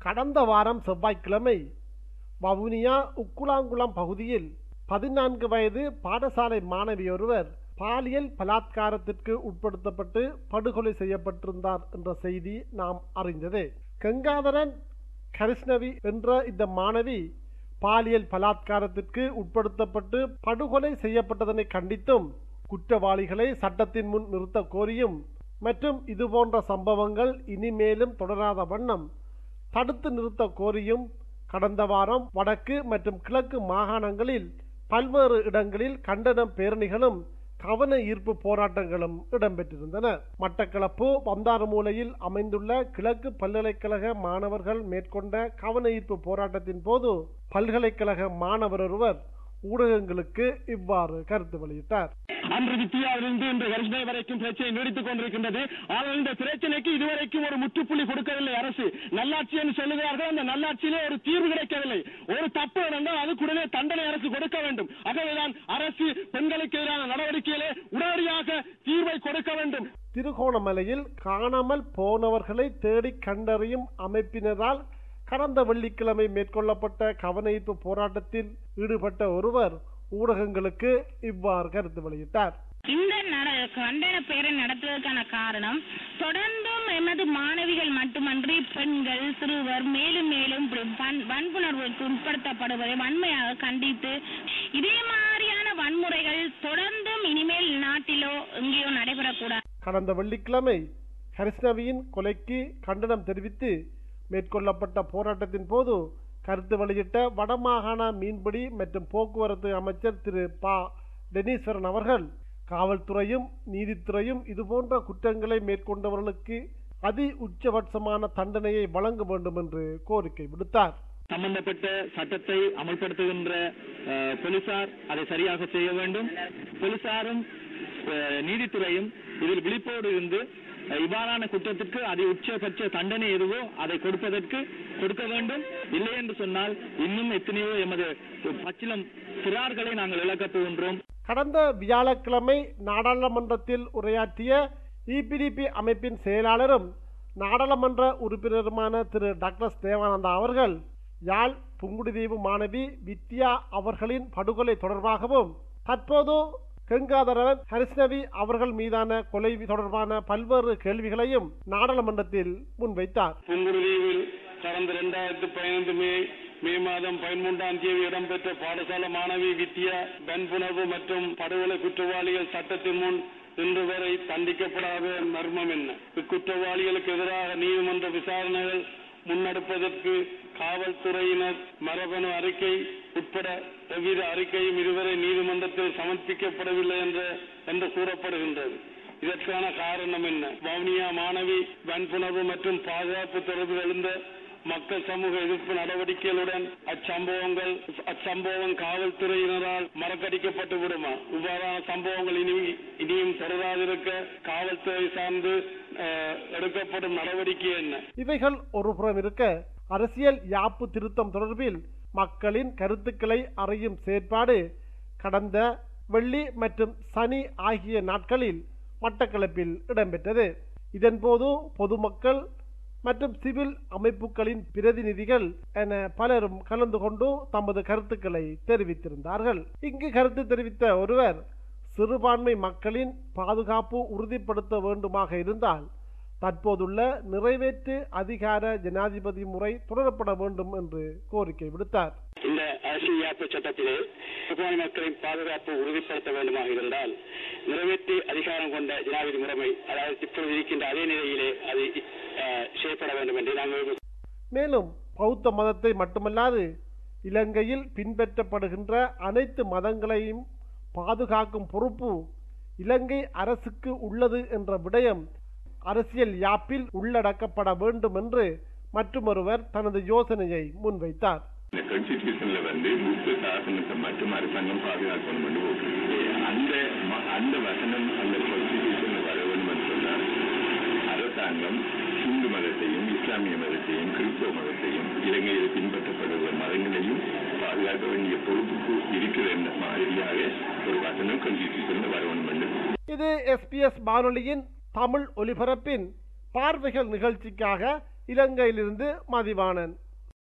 கடந்த வாரம் செவ்வாய்க்கிழமை வவுனியா உக்குளாங்குளம் பகுதியில் பதினான்கு வயது பாடசாலை மாணவியொருவர் பாலியல் பலாத்காரத்திற்கு உட்படுத்தப்பட்டு படுகொலை செய்யப்பட்டிருந்தார் என்ற செய்தி நாம் அறிந்ததே கங்காதரன் கரிஷ்ணவி என்ற இந்த மாணவி பாலியல் பலாத்காரத்திற்கு உட்படுத்தப்பட்டு படுகொலை செய்யப்பட்டதனை கண்டித்தும் குற்றவாளிகளை சட்டத்தின் முன் நிறுத்த கோரியும் மற்றும் இதுபோன்ற சம்பவங்கள் இனிமேலும் தொடராத வண்ணம் தடுத்து நிறுத்த கோரியும் கடந்த வாரம் வடக்கு மற்றும் கிழக்கு மாகாணங்களில் பல்வேறு இடங்களில் கண்டன பேரணிகளும் கவன ஈர்ப்பு போராட்டங்களும் இடம்பெற்றிருந்தன மட்டக்களப்பு வந்தாறுமூலையில் அமைந்துள்ள கிழக்கு பல்கலைக்கழக மாணவர்கள் மேற்கொண்ட கவன ஈர்ப்பு போராட்டத்தின் போது பல்கலைக்கழக மாணவர் ஒருவர் ஊடகங்களுக்கு இவ்வாறு கருத்து வெளியிட்டார் அன்று வித்தியாவிலிருந்து இன்று கரிஷ்ணை வரைக்கும் பிரச்சனை நீடித்துக் கொண்டிருக்கின்றது ஆனால் இந்த பிரச்சனைக்கு இதுவரைக்கும் ஒரு முற்றுப்புள்ளி கொடுக்கவில்லை அரசு நல்லாட்சி என்று சொல்லுகிறார்கள் அந்த நல்லாட்சியிலே ஒரு தீர்வு கிடைக்கவில்லை ஒரு தப்பு நடந்தால் அதுக்குடனே தண்டனை அரசு கொடுக்க வேண்டும் ஆகவேதான் அரசு பெண்களுக்கு எதிரான நடவடிக்கையிலே உடனடியாக தீர்வை கொடுக்க வேண்டும் திருகோணமலையில் காணாமல் போனவர்களை தேடி கண்டறியும் அமைப்பினரால் கடந்த வெள்ளிக்கிழமை மேற்கொள்ளப்பட்ட கவனஈர்ப்பு போராட்டத்தில் ஈடுபட்ட ஒருவர் ஊடகங்களுக்கு இவ்வாறு கருத்து வெளியிட்டார் இந்த நட- கண்டன பேரணி நடத்துவதற்கான காரணம் தொடர்ந்தும் எமது மாணவிகள் மட்டுமன்றி பெண்கள் சிறுவர் மேலும் மேலும் இப்படி வன்- வன்புணர்வுக்கு உட்படுத்தப்படுவதை வன்மையாக கண்டித்து இதே மாதிரியான வன்முறைகள் தொடர்ந்தும் இனிமேல் நாட்டிலோ எங்கேயோ நடைபெறக்கூடாது கடந்த வெள்ளிக்கிழமை ஹரிஸ்னவியின் கொலைக்கு கண்டனம் தெரிவித்து மேற்கொள்ளப்பட்ட போராட்டத்தின் போது கருத்து வெளியிட்ட வடமாகாண மீன்பிடி மற்றும் போக்குவரத்து அமைச்சர் திரு ப டெனீஸ்வரன் அவர்கள் காவல்துறையும் நீதித்துறையும் இதுபோன்ற குற்றங்களை மேற்கொண்டவர்களுக்கு அதி உச்சபட்சமான தண்டனையை வழங்க வேண்டும் என்று கோரிக்கை விடுத்தார் சம்பந்தப்பட்ட சட்டத்தை அமல்படுத்துகின்ற அஹ், போலீசார் அதை சரியாக செய்ய வேண்டும் போலீசாரும் அஹ், நீதித்துறையும் இதில் விழிப்போடு இருந்து அஹ், இவ்வாறான குற்றத்திற்கு அதி உச்சபட்ச தண்டனை எதுவோ அதை கொடுப்பதற்கு கொடுக்க வேண்டும் இல்லை என்று சொன்னால் இன்னும் எத்தனையோ எமது பச்சிலம் சிறார்களை நாங்கள் இழக்கப் போகின்றோம் கடந்த வியாழக்கிழமை நாடாளுமன்றத்தில் உரையாற்றிய இபிடிபி அமைப்பின் செயலாளரும் நாடாளுமன்ற உறுப்பினருமான திரு டாக்டர் தேவானந்தா அவர்கள் யாழ் புங்குடுதீவு மாணவி வித்யா அவர்களின் படுகொலை தொடர்பாகவும் தற்போது கங்காதரன் ஹரிஸ்னவி அவர்கள் மீதான கொலை தொடர்பான பல்வேறு கேள்விகளையும் நாடாளுமன்றத்தில் முன்வைத்தார் புங்குடுதீவில் கடந்த இரண்டாயிரத்தி பதினைந்து மே மே மாதம் பதிமூன்றாம் தேதி இடம்பெற்ற பாடசாலை மாணவி வித்யா வன்புணர்வு மற்றும் படுகொலை குற்றவாளிகள் சட்டத்தின் முன் இன்று வரை தண்டிக்கப்படாத மர்மம் என்ன இக்குற்றவாளிகளுக்கு எதிராக நீதிமன்ற விசாரணைகள் முன்னெடுப்பதற்கு காவல்துறையினர் மரபணு அறிக்கை உட்பட எவ்வித அறிக்கையும் இதுவரை நீதிமன்றத்தில் சமர்ப்பிக்கப்படவில்லை என்ற என்று கூறப்படுகின்றது இதற்கான காரணம் என்ன வவுனியா மாணவி வன்புணர்வு மற்றும் பாதுகாப்பு தொடர்பில் எழுந்த மக்கள் சமூக எதிர்ப்பு நடவடிக்கைகளுடன் அச்சம்பவங்கள் அச்சம்பவம் காவல்துறையினரால் மறக்கடிக்கப்பட்டு விடுமா இவ்வாறான சம்பவங்கள் இனி இனியும் தொடராதிருக்க காவல்துறை சார்ந்து அஹ், எடுக்கப்படும் நடவடிக்கை என்ன இவைகள் ஒருபுறம் இருக்க அரசியல் யாப்பு திருத்தம் தொடர்பில் மக்களின் கருத்துக்களை அறியும் செயற்பாடு கடந்த வெள்ளி மற்றும் சனி ஆகிய நாட்களில் மட்டக்களப்பில் இடம்பெற்றது இதன்போது பொதுமக்கள் மற்றும் சிவில் அமைப்புகளின் பிரதிநிதிகள் என பலரும் கலந்து கொண்டு தமது கருத்துக்களை தெரிவித்திருந்தார்கள் இங்கு கருத்து தெரிவித்த ஒருவர் சிறுபான்மை மக்களின் பாதுகாப்பு உறுதிப்படுத்த வேண்டுமாக இருந்தால் தற்போதுள்ள நிறைவேற்று அதிகார ஜனாதிபதி முறை தொடரப்பட வேண்டும் என்று கோரிக்கை விடுத்தார் இந்த அரசியல் யாப்பு சட்டத்திலே சிறுபான்மை மக்களின் பாதுகாப்பு உறுதிப்படுத்த வேண்டுமாக இருந்தால் நிறைவேற்றி அதிகாரம் கொண்ட ஜனாதிபதி முறைமை அதாவது இப்பொழுது இருக்கின்ற அதே நிலையிலே அது அஹ், செய்யப்பட வேண்டும் என்று நாங்கள் மேலும் பௌத்த மதத்தை மட்டுமல்லாது இலங்கையில் பின்பற்றப்படுகின்ற அனைத்து மதங்களையும் பாதுகாக்கும் பொறுப்பு இலங்கை அரசுக்கு உள்ளது என்ற விடயம் அரசியல் யாப்பில் உள்ளடக்கப்பட வேண்டும் என்று மற்றுமொருவர் தனது யோசனையை முன்வைத்தார் இந்த கான்ஸ்டிடியூஷன்ல வந்து மூத்த சாசனத்தை மட்டும் அரசாங்கம் பாதுகாக்கணும் என்று போட்டிருக்கு. அந்த ம- அந்த வசனம் அந்த கான்ஸ்டிடியூஷன்ல வர வேண்டும் என்று சொன்னால் அரசாங்கம் இந்து மதத்தையும் இஸ்லாமிய மதத்தையும் கிறிஸ்தவ மதத்தையும் இலங்கையில் பின்பற்றப்படுகிற மதங்களையும் பாதுகாக்க வேண்டிய பொறுப்புக்கு இருக்கிற என்ற மாதிரியாக ஒரு வசனம் கான்ஸ்டிடியூஷன்ல வர வேண்டும் என்று இது எஸ்பிஎஸ் வானொலியின் தமிழ் ஒலிபரப்பின் பார்வைகள் நிகழ்ச்சிக்காக இலங்கையிலிருந்து மதிவாணன்